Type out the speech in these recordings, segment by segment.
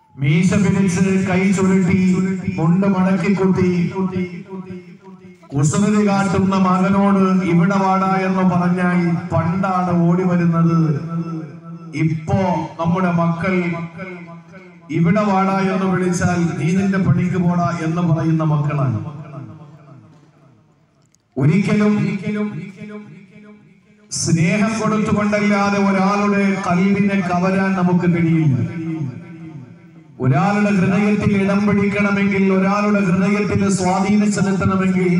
മീശ പിരിച്ച് കൈ ചുരുട്ടി മുണ്ട് മടക്കി കുത്തി കുസൃതി കാട്ടുന്ന മകനോട് ഇവിടെ വാടാ എന്ന് പറഞ്ഞാൽ പണ്ടാണ് ഓടി വരുന്നത് ഇപ്പോ നമ്മുടെ മക്കൾ ഇവിടെ വാടാ എന്ന് വിളിച്ചാൽ നീ നിന്റെ പണിക്ക് പോടാ എന്ന് പറയുന്ന മക്കളാണ് ഒരിക്കലും സ്നേഹം കൊടുത്തുകൊണ്ടല്ലാതെ ഒരാളുടെ കൽവിനെ കവരാൻ നമുക്ക് കഴിയില്ല ഒരാളുടെ ഹൃദയത്തിൽ ഇടം പിടിക്കണമെങ്കിൽ ഒരാളുടെ ഹൃദയത്തിൽ സ്വാധീനം ചെലുത്തണമെങ്കിൽ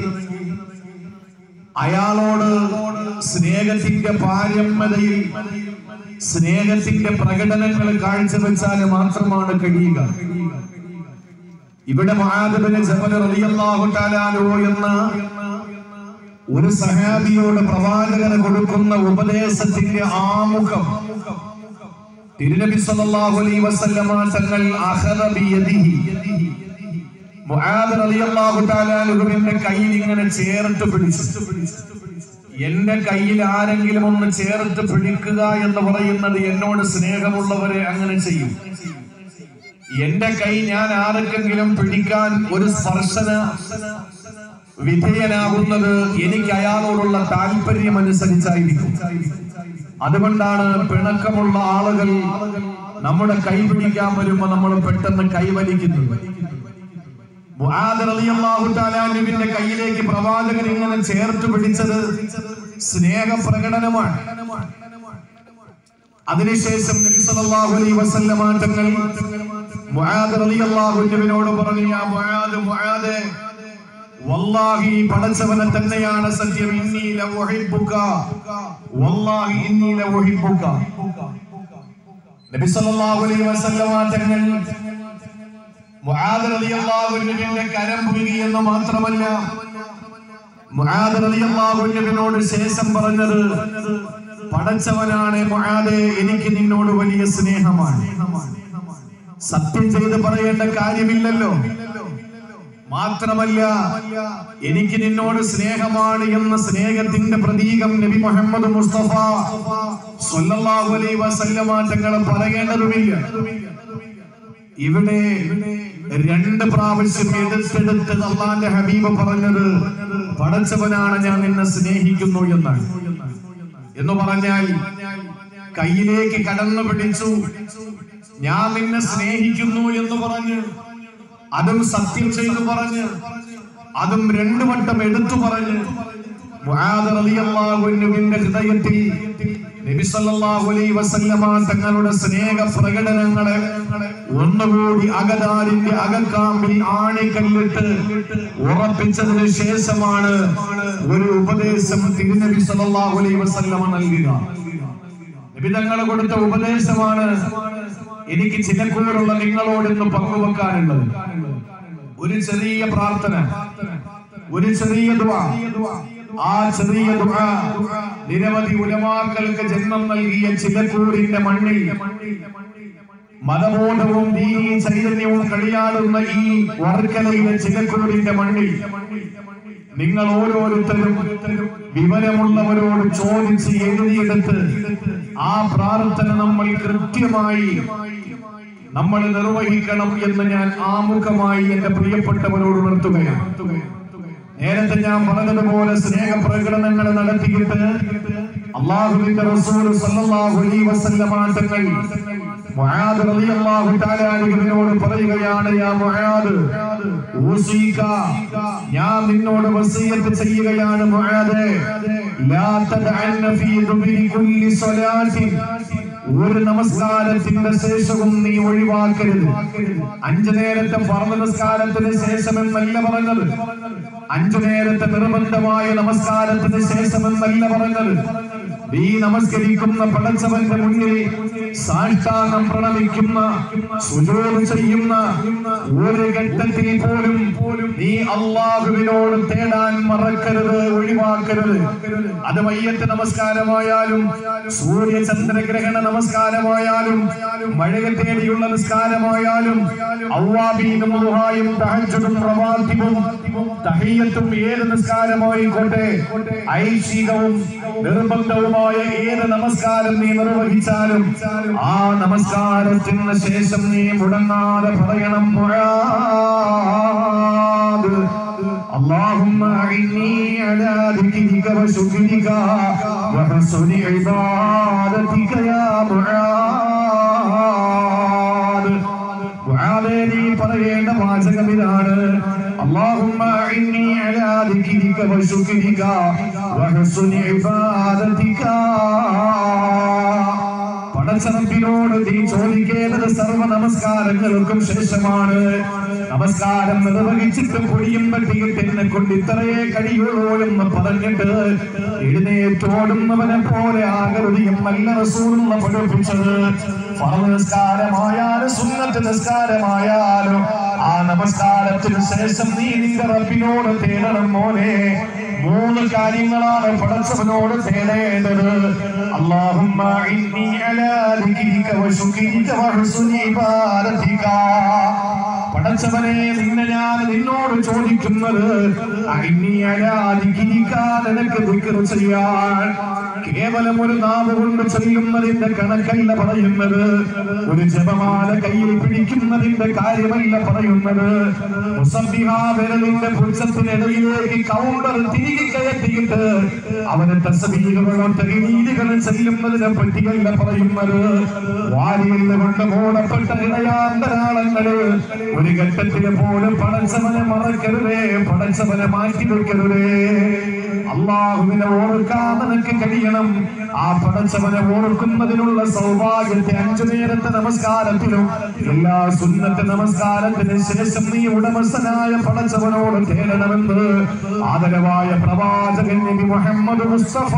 അയാളോട് സ്നേഹത്തിന്റെ പാരമ്യതയിൽ സ്നേഹത്തിന്റെ പ്രകടനങ്ങൾ കാഴ്ചവെച്ചാൽ മാത്രമാണ് കഴിയുക ഇവിടെ മഹാദബിന് ജബൽ റളിയല്ലാഹു തആലാനോ എന്ന ഒരു സഹാബിയോട് പ്രവാചകന് കൊടുക്കുന്ന ഉപദേശത്തിന്റെ ആമുഖം തിരുനബി സല്ലല്ലാഹു അലൈഹി വസല്ലമ തങ്ങൾ അഖദ ബിയദിഹി മുആദ് റളിയല്ലാഹു തആല അൻഹുവിന്റെ കയ്യിൽ ഇങ്ങനെ ചേർത്ത് പിടിച്ചു എന്റെ കയ്യിൽ ആരെങ്കിലും ഒന്ന് ചേർത്ത് പിടിക്കുക എന്ന് പറയുന്നത് എന്നോട് സ്നേഹമുള്ളവരെ അങ്ങനെ ചെയ്യും എന്റെ കൈ ഞാൻ ആർക്കെങ്കിലും പിടിക്കാൻ ഒരു സ്പർശന വിധേയനാകുന്നത് എനിക്ക് അയാളോടുള്ള താല്പര്യം അനുസരിച്ചായിരിക്കും അതുകൊണ്ടാണ് പിണക്കമുള്ള ആളുകൾ നമ്മുടെ കൈ പിടിക്കാൻ വരുമ്പോ നമ്മൾ പെട്ടെന്ന് കൈവലിക്കുന്നത് മുആദ് റളിയല്ലാഹു തആല അൻഹുവിന്റെ കയ്യിലേക്ക് പ്രവാചകൻ ഇങ്ങനെ ചേർത്ത് പിടിച്ചത് സ്നേഹ പ്രകടനമാണ് അതിനുശേഷം നബി സല്ലല്ലാഹു അലൈഹി വസല്ലമ തങ്ങൾ മുആദ് റളിയല്ലാഹു അൻഹുവിനോട് പറഞ്ഞു യാ മുആദ് മുആദ് വല്ലാഹി പടച്ചവനെ തന്നെയാണ് സത്യം ഇന്നി ലഉഹിബ്ബുക വല്ലാഹി ഇന്നി ലഉഹിബ്ബുക നബി സല്ലല്ലാഹു അലൈഹി വസല്ലമ തങ്ങൾ മുആദ് റളിയല്ലാഹു അൻഹുവിന്റെ കരം പുലുകി എന്ന് മാത്രമല്ല മുആദ് റളിയല്ലാഹു അൻഹുവിനോട് ശേഷം പറഞ്ഞത് പടച്ചവനാണ് മുആദ് എനിക്ക് നിന്നോട് വലിയ സ്നേഹമാണ് സത്യം ചെയ്ത് പറയേണ്ട കാര്യമില്ലല്ലോ മാത്രമല്ല എനിക്ക് നിന്നോട് സ്നേഹമാണ് എന്ന സ്നേഹത്തിന്റെ പ്രതീകം നബി മുഹമ്മദ് മുസ്തഫ സല്ലല്ലാഹു അലൈഹി വസല്ലമ തങ്ങൾ പറയേണ്ടതുമില്ല ഇവിടെ രണ്ട് പ്രാവശ്യം എടുത്തെടുത്ത് അള്ളാന്റെ ഹബീബ് പറഞ്ഞത് പടച്ചവനാണ് ഞാൻ നിന്നെ സ്നേഹിക്കുന്നു എന്നാണ് എന്ന് പറഞ്ഞാൽ കയ്യിലേക്ക് കടന്നു പിടിച്ചു ഞാൻ നിന്നെ സ്നേഹിക്കുന്നു എന്ന് പറഞ്ഞ് അതും സത്യം ചെയ്തു പറഞ്ഞ് അതും രണ്ടു വട്ടം എടുത്തു പറഞ്ഞ് മുആദ് റളിയല്ലാഹു അൻഹുവിന്റെ ഹൃദയത്തിൽ നബി സല്ലല്ലാഹു അലൈഹി വസല്ലമ തങ്ങളുടെ സ്നേഹ പ്രകടനങ്ങളെ ഒന്നുകൂടി അകതാരിന്റെ അകക്കാമ്പിൽ ആണിക്കല്ലിട്ട് ഉറപ്പിച്ചതിന് ശേഷമാണ് ഒരു ഉപദേശം തിരുനബി സല്ലല്ലാഹു അലൈഹി വസല്ലമ നൽകുക നബി തങ്ങൾ കൊടുത്ത ഉപദേശമാണ് എനിക്ക് ചിലക്കൂടുള്ള നിങ്ങളോട് ഇന്ന് പങ്കുവെക്കാനുള്ളത് ഒരു ചെറിയ പ്രാർത്ഥന ഒരു ചെറിയ ദുആ ആ ചെറിയ ദുആ നിരവധി ഉലമാക്കൾക്ക് ജന്മം നൽകിയ ചിലക്കൂടിന്റെ മണ്ണിൽ മതബോധവും ദീനീ ചൈതന്യവും കളിയാടുന്ന ഈ വർക്കലയിലെ ചിലക്കൂടിന്റെ മണ്ണിൽ നിങ്ങൾ ഓരോരുത്തരും വിവരമുള്ളവരോട് ചോദിച്ച് എഴുതിയെടുത്ത് ആ പ്രാർത്ഥന നമ്മൾ കൃത്യമായി നമ്മൾ നിർവഹിക്കണം എന്ന് ഞാൻ ആമുഖമായി എന്റെ പ്രിയപ്പെട്ടവരോട് ഉണർത്തുകയാണ് നേരത്തെ ഞാൻ പറഞ്ഞതുപോലെ സ്നേഹ പ്രകടനങ്ങൾ നടത്തിയിട്ട് അള്ളാഹുവിന്റെ റസൂൽ സല്ലല്ലാഹു അലൈഹി വസല്ലമ തങ്ങൾ മുആദ് റളിയല്ലാഹു തആല അൻഹുവിനോട് പറയുകയാണ് യാ മുആദ് ഊസീക ഞാൻ നിന്നോട് വസിയത്ത് ചെയ്യുകയാണ് മുആദ് ലാ തദഅന്ന ഫീ ദുബരി കുല്ലി സ്വലാത്തിൻ ഒരു നമസ്കാരത്തിന്റെ ശേഷവും നീ ഒഴിവാക്കരുത് അഞ്ചു നേരത്തെ പറഞ്ഞ നമസ്കാരത്തിന് ശേഷമെന്നല്ല പറഞ്ഞത് അഞ്ചു നേരത്തെ നിർബന്ധമായ നമസ്കാരത്തിന് ശേഷമെന്നല്ല പറഞ്ഞത് നീ നമസ്കരിക്കുന്ന പടച്ചവന്റെ മുന്നിൽ സാഷ്ടാംഗം പ്രണമിക്കുന്ന സുജോത് ചെയ്യുന്ന ഒരു ഘട്ടത്തിൽ പോലും നീ അള്ളാഹുവിനോട് തേടാൻ മറക്കരുത് ഒഴിവാക്കരുത് അത് മയ്യത്ത് നമസ്കാരമായാലും സൂര്യ ചന്ദ്രഗ്രഹണ നമസ്കാരമായാലും മഴയെ തേടിയുള്ള നിസ്കാരമായാലും ഔവാബീനും ദുഹായും തഹജ്ജുദും റവാത്തിബും തഹിയ്യത്തും ഏത് നിസ്കാരമായിക്കോട്ടെ ഐശികവും നിർബന്ധവുമായ ഫർലായ ഏത് നമസ്കാരം നീ നിർവഹിച്ചാലും ആ നമസ്കാരത്തിന് ശേഷം നീ മുടങ്ങാതെ പറയണം മുഴാത് اللهم أعني على ذكرك وشكرك وحسن عبادتك يا معاذ മുആദേ, നീ പറയേണ്ട വാചകം ഇതാണ് اللهم أعني على ذكرك وشكرك وحسن عبادتك പടച്ചറപ്പിനോട് നീ ചോദിക്കേണ്ടത് സർവ നമസ്കാരങ്ങൾക്കും ശേഷമാണ് നമസ്കാരം നിർവഹിച്ചിട്ട് പൊടിയും പറ്റിയിട്ട് എന്നെ കൊണ്ട് ഇത്രയേ കഴിയുള്ളൂ എന്ന് പറഞ്ഞിട്ട് എഴുന്നേറ്റോടുന്നവനെ പോലെ ആകൃതിയും നല്ല റസൂലുള്ള പഠിപ്പിച്ചത് ഫർദ് നിസ്കാരമായാലും സുന്നത്ത് നിസ്കാരമായാലും ആ നമസ്കാരത്തിന് ശേഷം നീ നിന്റെ റബ്ബിനോട് തേടണം മോനെ മൂന്ന് കാര്യങ്ങളാണ് പടച്ചവനോട് തേടേണ്ടത് اللهم إني على ذكرك وشكرك وحسن عبادتك പടച്ചവനെ നിന്നെ ഞാൻ നിന്നോട് ചോദിക്കുന്നത് അഗ്നി അലാതിരിക്കാൻ നിനക്ക് ദിക്ർ ചെയ്യാൻ കേവലം ഒരു നാവ് കൊണ്ട് ചൊല്ലുന്നതിന്റെ കണക്കല്ല പറയുന്നത് ഒരു ജപമാല കയ്യിൽ പിടിക്കുന്നതിന്റെ കാര്യമല്ല പറയുന്നത് മുസബ്ബിഹാ വിരലിന്റെ പുരുഷത്തിനിടയിലേക്ക് കൗണ്ടർ തിരികെ കയറ്റിയിട്ട് അവന് തസ്ബീഹുകളും തഹീലുകളും ചെല്ലുന്നതിനെ പറ്റിയല്ല പറയുന്നത് വാരിയിൽ കൊണ്ട് മൂടപ്പെട്ട ഇടയാന്തരാളങ്ങള് ഒരു ഘട്ടത്തില് പോലും പടച്ചവനെ മറക്കരുതേ പടച്ചവനെ മാറ്റി വെക്കരുതേ അള്ളാഹുവിനെ ഓർക്കാൻ നിനക്ക് കഴിയണം ആ പടച്ചവനെ ഓർക്കുന്നതിനുള്ള സൗഭാഗ്യത്തെ അഞ്ചു നേരത്തെ നമസ്കാരത്തിലും എല്ലാ സുന്നത്തെ നമസ്കാരത്തിന് ശേഷം നീ ഉടമസ്ഥനായ പടച്ചവനോട് തേടണമെന്ന് ആദരവായ പ്രവാചകൻ നബി മുഹമ്മദ് മുസ്തഫ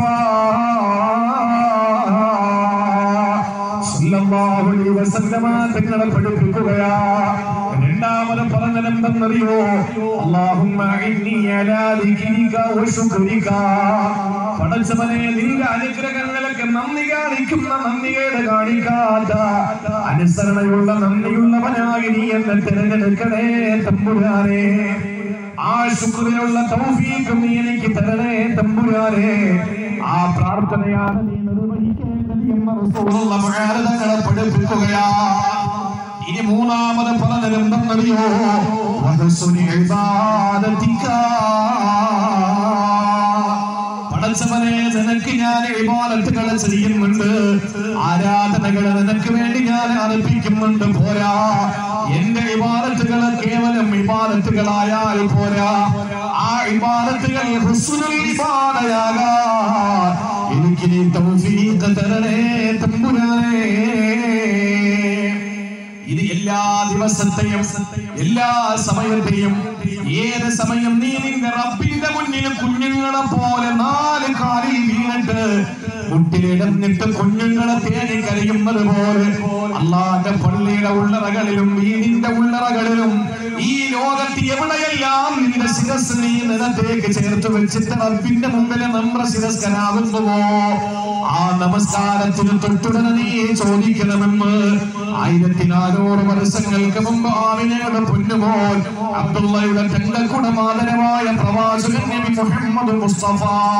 സല്ലല്ലാഹു അലൈഹി വസല്ലമ തങ്ങളെ പഠിപ്പിക്കുകയാ രണ്ടാമത് പറഞ്ഞതെന്തെന്നറിയോ അല്ലാഹുമ്മ ഇന്നി അലാ ദിക്രിക വശുക്രിക പടച്ചവനെ നിന്റെ അനുഗ്രഹങ്ങൾക്ക് നന്ദി കാണിക്കുന്ന നന്ദികേട് കാണിക്കാത്ത അനുസരണയുള്ള നന്ദിയുള്ളവനായി നീ എന്നെ തിരഞ്ഞെടുക്കണേ തമ്പുരാനെ ആ ശുക്രിനുള്ള തൗഫീഖ് നീ എനിക്ക് തരണേ തമ്പുരാനെ ആ പ്രാർത്ഥനയാണ് നീ നിർവഹിക്കേണ്ടത് എന്ന റസൂലുള്ള മുആദകളെ പഠിപ്പിക്കുകയാ ഇനി മൂന്നാമത് പറഞ്ഞതെന്തെന്നറിയോ വഹസുനി ഇബാദതിക പടച്ചവനെ നിനക്ക് ഞാൻ ഇബാദത്തുകൾ ചെയ്യുന്നുണ്ട് ആരാധനകൾ നിനക്ക് വേണ്ടി ഞാൻ അർപ്പിക്കുന്നുണ്ട് പോരാ എന്റെ ഇബാദത്തുകൾ കേവലം ഇബാദത്തുകളായാൽ പോരാ ആ ഇബാദത്തുകൾ ഹുസ്നുൽ ഇബാദയാകാൻ എനിക്ക് നീ തൗഫീഖ് തരണേ തമ്പുരാനേ ഇത് എല്ലാ ദിവസത്തെയും എല്ലാ സമയത്തെയും ഏത് സമയം നീ നിന്റെ റബ്ബിന്റെ മുന്നിൽ കുഞ്ഞുങ്ങളെ പോലെ നാല് കാലിൽ വീണിട്ട് മുട്ടിലിടന്നിട്ട് കുഞ്ഞുങ്ങളെ തേടി കരയുന്നത് പോലെ അള്ളാന്റെ പള്ളിയുടെ ഉള്ളറകളിലും വീടിന്റെ ഉള്ളറകളിലും ഈ ലോകത്ത് എവിടെയെല്ലാം നിന്റെ ശിരസ് നീ നിലത്തേക്ക് ചേർത്ത് വെച്ചിട്ട് റബ്ബിന്റെ മുമ്പിൽ നമ്മുടെ ശിരസ്കനാകുന്നുവോ ആ നമസ്കാരത്തിന് തൊട്ടുടനെ നീ ചോദിക്കണമെന്ന് ആയിരത്തി നാനൂറ് വർഷങ്ങൾക്ക് മുമ്പ് ആമിനയുടെ പൊന്നുമോൻ അബ്ദുള്ളയുടെ തന്റെ കുടമാതരമായ പ്രവാചകൻ നബി മുഹമ്മദ് മുസ്തഫ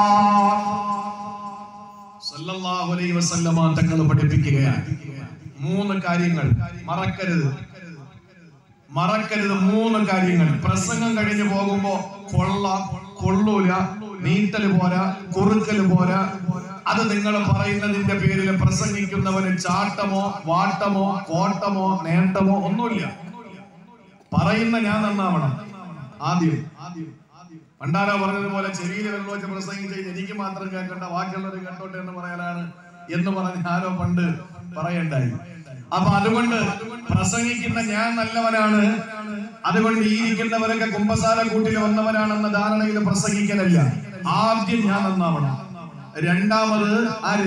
സല്ലല്ലാഹു അലൈഹി വസല്ലമ തങ്ങൾ പഠിപ്പിക്കുകയാണ് മൂന്ന് കാര്യങ്ങൾ മറക്കരുത് മറക്കരുത് മൂന്ന് കാര്യങ്ങൾ പ്രസംഗം കഴിഞ്ഞു പോകുമ്പോ കൊള്ള കൊള്ളൂല നീട്ടല് പോരാ കുറുക്കല് പോരാ അത് നിങ്ങൾ പറയുന്നതിന്റെ പേരിൽ പ്രസംഗിക്കുന്നവന് ചാട്ടമോ വാട്ടമോ കോട്ടമോ നേട്ടമോ ഒന്നുമില്ല പറയുന്ന ഞാൻ നന്നാവണം ആദ്യം പണ്ടാരോ പറഞ്ഞതുപോലെ ചെവിയിൽ വെള്ളം വെച്ച് പ്രസംഗിച്ച് എനിക്ക് മാത്രം കേൾക്കേണ്ട ബാക്കിയുള്ളവർ കേട്ടോട്ടെ എന്ന് പറയാനാണ് എന്ന് പറഞ്ഞ് ആരോ പണ്ട് പറയണ്ടായി അപ്പൊ അതുകൊണ്ട് പ്രസംഗിക്കുന്ന ഞാൻ നല്ലവനാണ് അതുകൊണ്ട് ഈ ഇരിക്കുന്നവരൊക്കെ കുമ്പസാര കൂട്ടിൽ വന്നവനാണെന്ന ധാരണയിൽ പ്രസംഗിക്കലല്ല ആദ്യം ഞാൻ നന്നാവണം രണ്ടാമത് ആര്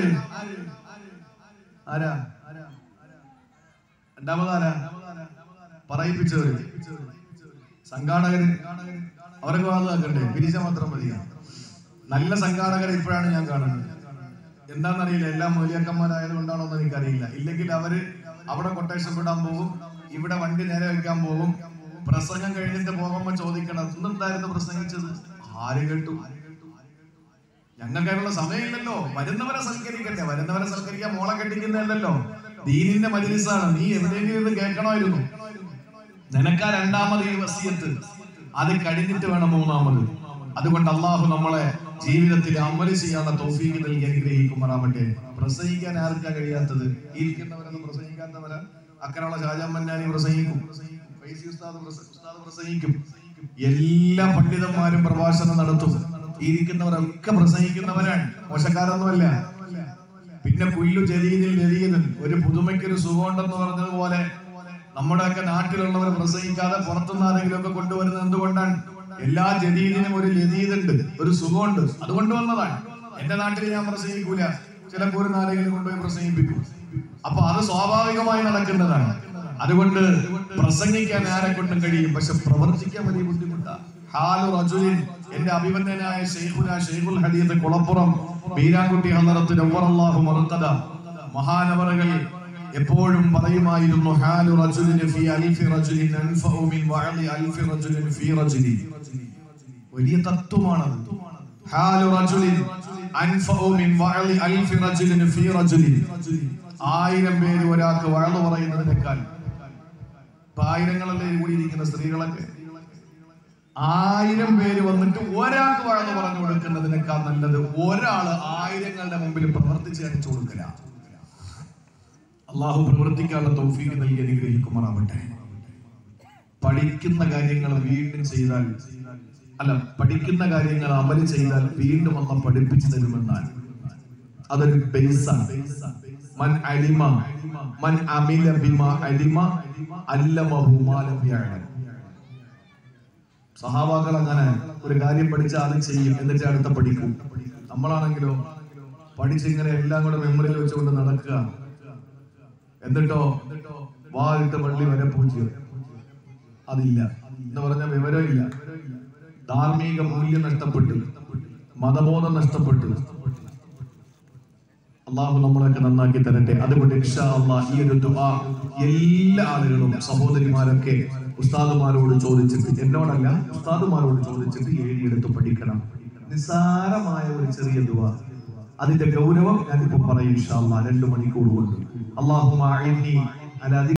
ആരാ രണ്ടാമത് ആരാ പറയിപ്പിച്ചവര് സംഘാടകര് അവരൊക്കെ വാദമാക്കണ്ടേ പിരിച്ച മാത്രം മതി നല്ല സംഘാടകരെ ഇപ്പോഴാണ് ഞാൻ കാണുന്നത് എന്താണെന്നറിയില്ല എല്ലാം മൂല്യാക്കന്മാരായത് കൊണ്ടാണോ എന്ന് എനിക്കറിയില്ല ഇല്ലെങ്കിൽ അവര് അവിടെ കൊട്ടേഷൻ വിടാൻ പോകും ഇവിടെ വണ്ടി നേരെ വെക്കാൻ പോകും പ്രസംഗം കഴിഞ്ഞിട്ട് പോകുമ്പോ ചോദിക്കണം ഇന്നെന്തായിരുന്നു പ്രസംഗിച്ചത് ആര് കേട്ടു ഞങ്ങൾക്ക് അതിനുള്ള സമയമില്ലല്ലോ വരുന്നവരെ സൽക്കരിക്കട്ടെ വരുന്നവരെ സൽക്കരിക്കാൻ മോളെ കെട്ടിക്കുന്നതല്ലോ ദീനിന്റെ മജിലിസാണ് നീ എവിടെയെങ്കിലും ഇത് കേൾക്കണമായിരുന്നു നിനക്കാ രണ്ടാമത് ഈ വസിയത്ത് അത് കഴിഞ്ഞിട്ട് വേണം മൂന്നാമത് അതുകൊണ്ട് അള്ളാഹു നമ്മളെ ജീവിതത്തിൽ അമല് ചെയ്യാനുള്ള തൗഫീഖ് നൽകി അനുഗ്രഹിക്കുമാറാവട്ടെ പ്രസംഗിക്കാൻ ആർക്കാ കഴിയാത്തത് ഈ ഇരിക്കുന്നവരൊന്നും പ്രസംഗിക്കാത്തവരാ അക്കനുള്ള ഷാജാൻ മന്നാനി പ്രസംഗിക്കും ഫൈസി ഉസ്താദ് പ്രസ- ഉസ്താദ് പ്രസംഗിക്കും എല്ലാ പണ്ഡിതന്മാരും പ്രഭാഷണം നടത്തും ഈ ഇരിക്കുന്നവരൊക്കെ പ്രസംഗിക്കുന്നവരാണ് മോശക്കാരൊന്നുമല്ല പിന്നെ കുല്ലു ജലീലിൽ ജലീലൻ ഒരു പുതുമയ്ക്കൊരു സുഖമുണ്ടെന്ന് പറഞ്ഞതുപോലെ നമ്മുടെയൊക്കെ നാട്ടിലുള്ളവർ പ്രസംഗിക്കാതെ പുറത്തുനിന്ന് ആരെങ്കിലും ഒക്കെ കൊണ്ടുവരുന്നത് എന്തുകൊണ്ടാണ് എല്ലാ ജലീലിനും ഒരു ലതീതുണ്ട് ഒരു സുഖമുണ്ട് അത് കൊണ്ടുവന്നതാണ് എന്റെ നാട്ടിൽ ഞാൻ പ്രസംഗിക്കൂല ചിലപ്പോൾ ഒരു ആരെങ്കിലും കൊണ്ടുപോയി പ്രസംഗിപ്പിക്കും അപ്പൊ അത് സ്വാഭാവികമായി നടക്കുന്നതാണ് അതുകൊണ്ട് പ്രസംഗിക്കാൻ ആരെ കൊണ്ടും കഴിയും പക്ഷെ പ്രവർത്തിക്കാൻ വലിയ ബുദ്ധിമുട്ടാണ് ഹാലു റജുലിൻ എന്റെ അഭിമന്യനായ ഷെയ്ഖുന ഷെയ്ഖുൽ ഹദീദ് കുളപ്പുറം ബീരാൻകുട്ടി ഹലറത്ത് നവ്വറല്ലാഹു മറുത്തത മഹാനവറുകൾ എപ്പോഴും പറയുമായിരുന്നു ഹാലു റജുലിന് ഫി അൽഫി റജുലിൻ അൻഫഉ മിൻ വഅലി അൽഫി റജുലിൻ ഫി റജുലിൻ വലിയ തത്വമാണത് ഹാലു റജുലിൻ അൻഫഉ മിൻ വഅലി അൽഫി റജുലിൻ ഫി റജുലിൻ ആയിരം പേര് ഒരാൾക്ക് വഴന്നു പറയുന്നതിനേക്കാൾ ഇപ്പൊ ആയിരങ്ങളല്ലേ കൂടിയിരിക്കുന്ന സ്ത്രീകളൊക്കെ ആയിരം പേര് വന്നിട്ട് ഒരാൾക്ക് വഴന്ന് പറഞ്ഞു കൊടുക്കുന്നതിനേക്കാൾ നല്ലത് ഒരാള് ആയിരങ്ങളുടെ മുമ്പിൽ പ്രവർത്തിച്ച് കാണിച്ചു കൊടുക്കല അള്ളാഹു പ്രവർത്തിക്കാനുള്ള തൗഫീഖ് നൽകി അനുഗ്രഹിക്കുമാറാവട്ടെ പഠിക്കുന്ന കാര്യങ്ങൾ വീണ്ടും ചെയ്താൽ അല്ല പഠിക്കുന്ന കാര്യങ്ങൾ അമല് ചെയ്താൽ വീണ്ടും അല്ല പഠിപ്പിച്ചു തരുമെന്നാണ് അതൊരു ബേസാണ് മൻ അലിമ മൻ അമില ബിമ അലിമ അല്ലമഹു മാ ലം യഅലം സഹാബാക്കൾ അങ്ങനെ ഒരു കാര്യം പഠിച്ച ആദ്യം ചെയ്യും എന്നിട്ട് അടുത്ത പഠിക്കും നമ്മളാണെങ്കിലോ പഠിച്ചിങ്ങനെ എല്ലാം കൂടെ മെമ്മറിയിൽ വെച്ചുകൊണ്ട് നടക്കുക എന്നിട്ടോ വാ ഇട്ട് പള്ളി വരെ പൂജ്യം അതില്ല എന്ന് പറഞ്ഞ വിവരമില്ല ധാർമ്മിക മൂല്യം നഷ്ടപ്പെട്ടു മതബോധം നഷ്ടപ്പെട്ടു അള്ളാഹു നമ്മളൊക്കെ നന്നാക്കി തരട്ടെ അതുകൊണ്ട് ഇൻഷാ അള്ളാഹ് ഈ ഒരു ദുആ എല്ലാ ആളുകളും സഹോദരിമാരൊക്കെ ഉസ്താദുമാരോട് ചോദിച്ചിട്ട് എന്നോടല്ല ഉസ്താദുമാരോട് ചോദിച്ചിട്ട് എഴുതിയെടുത്ത് പഠിക്കണം നിസ്സാരമായ ഒരു ചെറിയ ദുആ അതിന്റെ ഗൗരവം ഞാനിപ്പോ പറയും ഇൻഷാ അള്ളാഹ് രണ്ടു മണിക്കൂർ കൊണ്ട് അള്ളാഹു